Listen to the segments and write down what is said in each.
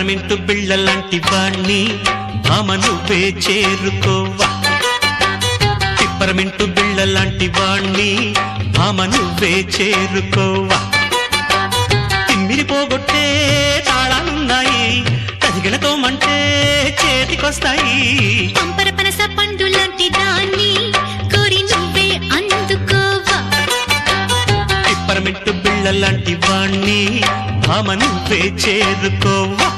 పిప్పరమింటు బిళ్ళ లాంటి వాణ్ణి భామ నువ్వే చేరుకోవా పిప్పరమింటు బిళ్ళ లాంటి వాణ్ణి భామ నువ్వే చేరుకోవా తిమ్మిరి పోగొట్టే తాళాలున్నాయి కదిగలతో మంటే చేతికొస్తాయి పంపర పనస పండు లాంటి దాన్ని కోరి నువ్వే అందుకోవా పిప్పరమింటు బిళ్ళ లాంటి వాణ్ణి భామ నువ్వే చేరుకోవా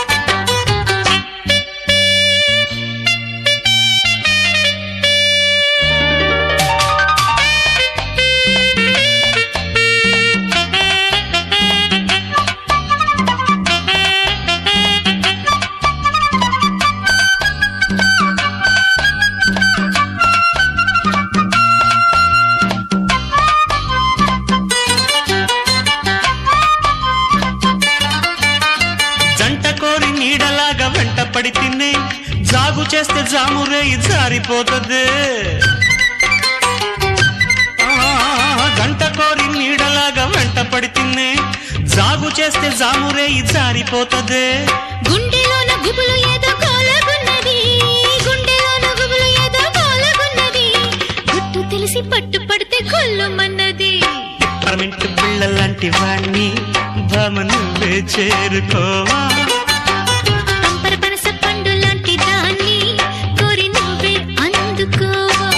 జంట కోరి నీడలాగా వెంట పడి తిన్నే జాగు చేస్తే జామురేయి జారిపోతుంది ఆ, గంట కోరి నీడలాగా వెంట పడి తిన్నే జాగు చేస్తే జామురేయి జారిపోతుంది గుండెలోన గుబులు ఏదో కోలగున్నది గుండెలోన గుబులు ఏదో కోలగున్నది గుట్టు తెలిసి పట్టు పడితే కొల్లుమన్నది పరమింటు పిల్ల లాంటి వాణ్ణి భామ నువ్వే చేరుకోవా పంపర పనస పండు లాంటి దాన్ని కోరి నువ్వే అందుకోవా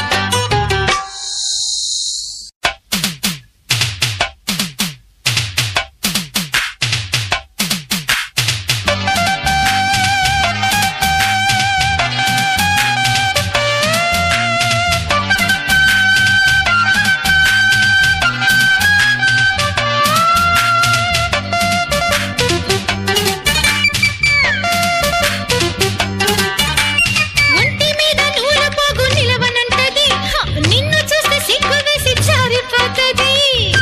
ఒంటి మీద నూల పోగు నిలవనంటది హ, నిన్ను చూస్తే సిగ్గు వేసి జారిపోతది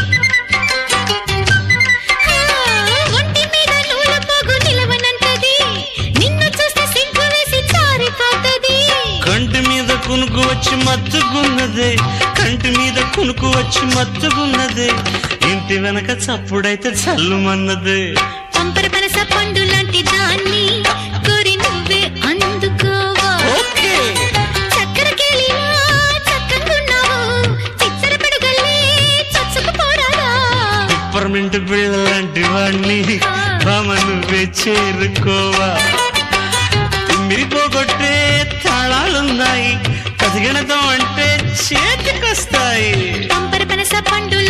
హ, ఒంటి మీద నూల పోగు నిలవనంటది నిన్ను చూస్తే సిగ్గు వేసి జారిపోతది కంటి మీద కునుకు వచ్చి మత్తుకున్నదే కంటి మీద కునుకు వచ్చి మత్తుకున్నదే ఇంటి వెనక చప్పుడైతే చల్లుమన్నదే పంపర పనస పండు లాంటి దాన్ని కోరి నువ్వే అందుకోవా ఓకే చక్కెరకేళిలా చక్కగున్నావు చిచ్చర పిడుగల్లే చచ్చుకుపోరాదా పిప్పర్మెంట్ బిళ్ళ లాంటి వాణ్ణి బామ నువ్వే చేరుకోవా మిరిపోగొట్టే తాళాలున్నాయి కదిగినతో అంటే చేతికొస్తాయి పంపర పనస పండు